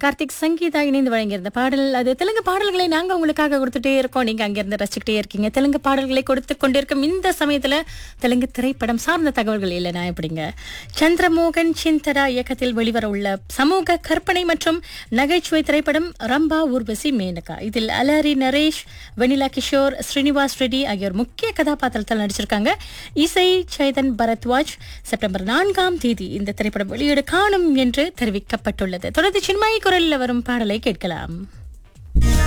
கார்த்திக் சங்கீதா இணைந்து வழங்கியிருந்த பாடல் அது தெலுங்கு பாடல்களை நாங்க உங்களுக்காக கொடுத்துட்டே இருக்கோம் நீங்க அங்கிருந்து ரசிச்சுக்கிட்டே இருக்கீங்க தெலுங்கு பாடல்களை கொடுத்து கொண்டிருக்கும் இந்த சமயத்துல தெலுங்கு திரைப்படம் சார்ந்த தகவல்கள் இல்லைனா எப்படிங்க சந்திரமோகன் சிந்தரா இயக்கத்தில் வெளிவர உள்ள சமூக கற்பனை மற்றும் நகைச்சுவை திரைப்படம் ரம்பா ஊர்வசி மேனகா இதில் அலாரி நரேஷ் வெனிலா கிஷோர் ஸ்ரீனிவாஸ் ரெட்டி ஆகியோர் முக்கிய கதாபாத்திரத்தில் நடிச்சிருக்காங்க இசை சைதன் பரத்வாஜ் செப்டம்பர் நான்காம் தேதி இந்த திரைப்படம் வெளியீடு காணும் என்று தெரிவிக்கப்பட்டுள்ளது தொடர்ந்து சின்மாய் குரலில் வரும் பாடலை கேட்கலாம்